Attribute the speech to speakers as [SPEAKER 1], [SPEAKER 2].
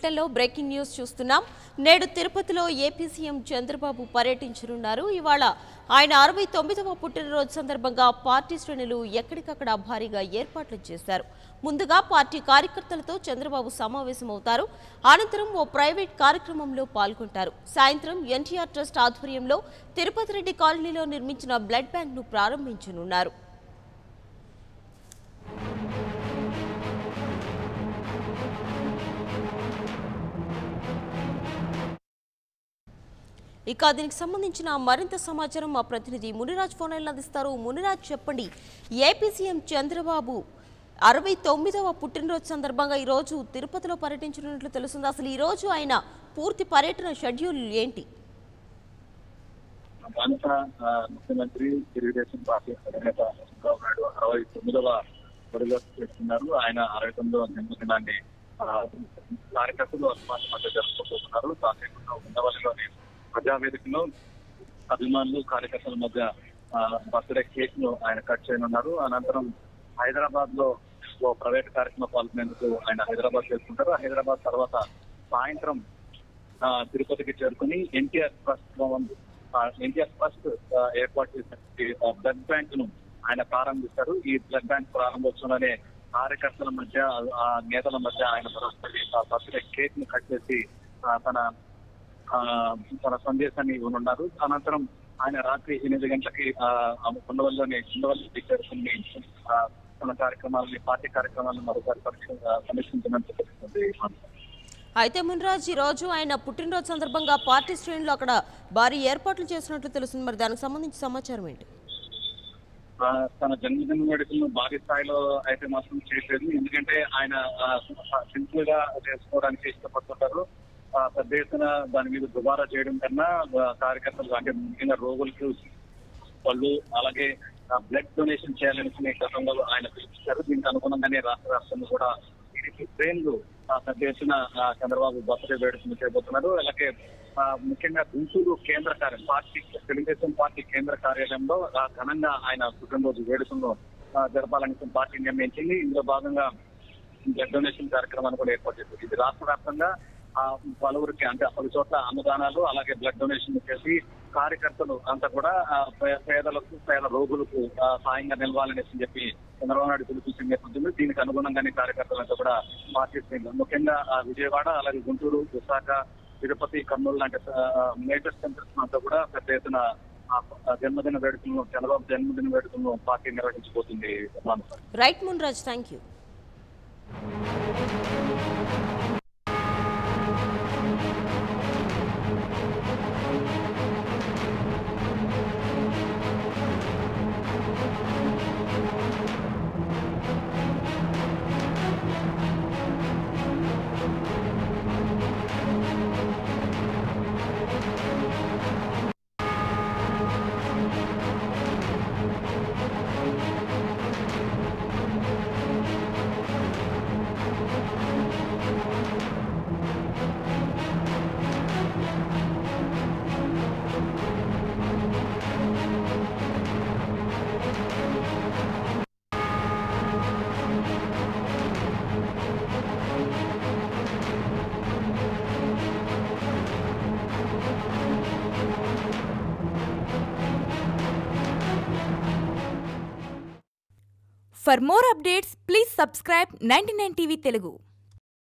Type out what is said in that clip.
[SPEAKER 1] బులెటిన్లో breaking news చూస్తున్నాం నేడు తిరుపతిలో ఏపీ సీఎం చంద్రబాబు పర్యటించనున్నారు ఇవాళ ఆయన అరవై తొమ్మిదవ పుట్టినరోజు సందర్భంగా పార్టీ శ్రేణులు ఎక్కడికక్కడ భారీగా ఏర్పాట్లు చేశారు ముందుగా పార్టీ కార్యకర్తలతో చంద్రబాబు సమావేశమవుతారు అనంతరం ఓ ప్రైవేట్ కార్యక్రమంలో పాల్గొంటారు సాయంత్రం ఎన్టీఆర్ ట్రస్ట్ ఆధ్వర్యంలో తిరుపతి రెడ్డి కాలనీలో నిర్మించిన బ్లడ్ బ్యాంక్ను ప్రారంభించనున్నారు ఇక దీనికి సంబంధించిన మరింత సమాచారం మా ప్రతినిధి మునిరాజ్ ఫోన్ లైన్లో అందిస్తారు మునిరాజ్ చెప్పండి ఏపీ సీఎం చంద్రబాబు అరవై తొమ్మిదవ పుట్టినరోజు సందర్భంగా ఈరోజు తిరుపతిలో పర్యటించనున్నట్లు తెలుస్తుంది అసలు ఈ రోజు ఆయన పూర్తి పర్యటన షెడ్యూల్ ఏంటి
[SPEAKER 2] భారత ఆ, ముఖ్యమంత్రి తెలుగుదేశం పార్టీ అధినేత చంద్రబాబు నాయుడు అరవై తొమ్మిదవ బడిలో చేస్తున్నారు ఆయన అరవై తొమ్మిదవ జన్మదినాన్ని ఆ, కార్యకర్తలు అభిమానుల మధ్య జరుపుకోబోతున్నారు కాసేపులో ఉండవల్లిలోని ప్రజావేదికలో అభిమానులు కార్యకర్తల మధ్య బర్త్డే కేక్ ను ఆయన కట్ చేయనున్నారు అనంతరం హైదరాబాద్ లో ఓ ప్రైవేట్ కార్యక్రమం పాల్గొనేందుకు ఆయన హైదరాబాద్ చేరుకుంటారు హైదరాబాద్ తర్వాత సాయంత్రం ఆ, తిరుపతికి చేరుకుని ఎన్టీఆర్ ట్రస్ట్ భవన్ ఆ, ఎన్టీఆర్ ట్రస్ట్ ఆ, ఏర్పాటు చేసిన బ్లడ్ బ్యాంక్ ను ఆయన ప్రారంభిస్తారు ఈ బ్లడ్ బ్యాంక్ ప్రారంభోత్సవంలోనే కార్యకర్తల మధ్య ఆ నేతల మధ్య ఆయన మరొకటి ఆ బర్త్డే కేక్ ను కట్ చేసి ఆ, తన ఆ, తన సందేశాన్ని ఇవ్వనున్నారు అనంతరం ఆయన రాత్రి ఎనిమిది గంటలకి ఆ, ఆ ఉండవల్లిలోని ఉండవల్లి చేరుకుని ఆ, తన కార్యక్రమాలని పార్టీ కార్యక్రమాలను మరోసారి పరీక్ష- ఆ, సమీక్షించినట్టు తెలుస్తుంది
[SPEAKER 1] అయితే మునిరాజ్ ఈ రోజు ఆయన పుట్టినరోజు సందర్భంగా పార్టీ శ్రేణులు అక్కడ భారీ ఏర్పాట్లు చేసినట్లు తెలుస్తుంది మరి దానికి సంబంధించి సమాచారం ఏంటి
[SPEAKER 2] ఆ, తన జన్మదిన వేడుకలను భారీ స్థాయిలో అయితే మాత్రం చేయలేదు ఎందుకంటే ఆయన సింపుల్ గా చేసుకోవడానికి ఇష్టపడుతుంటారు ఆ, పెద్ద ఎత్తున దాని మీద దుబారా చేయడం కన్నా ఆ, కార్యకర్తలు అంటే ముఖ్యంగా రోగులకు పళ్ళు అలాగే బ్లడ్ డొనేషన్ చేయాలనుకునే గతంలో ఆయన పిలిపించారు దీనికి అనుగుణంగానే రాష్ట్ర వ్యాప్తంగా కూడా టీడీపీ శ్రేణులు ఆ, పెద్ద ఎత్తున ఆ, చంద్రబాబు బర్త్డే వేడుకలు చేయబోతున్నారు అలాగే ఆ, ముఖ్యంగా గుంటూరు కేంద్ర కార్యం పార్టీ తెలుగుదేశం పార్టీ కేంద్ర కార్యాలయంలో ఆ, ఘనంగా ఆయన పుట్టినరోజు వేడుకలను ఆ, జరపాలని పార్టీ నిర్ణయించింది ఇందులో భాగంగా బ్లడ్ డొనేషన్ కార్యక్రమాన్ని కూడా ఏర్పాటు చేసింది ఇది రాష్ట్ర వ్యాప్తంగా ఆ పలువురికి అంటే పలు చోట్ల అన్నదానాలు అలాగే బ్లడ్ డొనేషన్ చేసి కార్యకర్తలు అంతా కూడా ఆ, పే- పేదలకు పేద రోగులకు ఆ, సాయంగా నిలవాలనేసి చెప్పి చంద్రబాబు నాయుడు పిలిపించిన నేపథ్యంలో దీనికి అనుగుణంగానే కార్యకర్తలంతా కూడా పార్టీ శ్రేణులు ముఖ్యంగా ఆ, విజయవాడ అలాగే గుంటూరు విశాఖ తిరుపతి కర్నూలు లాంటి మేజర్ సెంటర్స్ అంతా కూడా పెద్ద ఎత్తున ఆ, ఆ జన్మదిన వేడుకలను చంద్రబాబు జన్మదిన వేడుకలను పార్టీ నిర్వహించబోతుంది Manasa.
[SPEAKER 1] Right Muniraj thank you
[SPEAKER 3] For more updates, please subscribe 99 TV Telugu.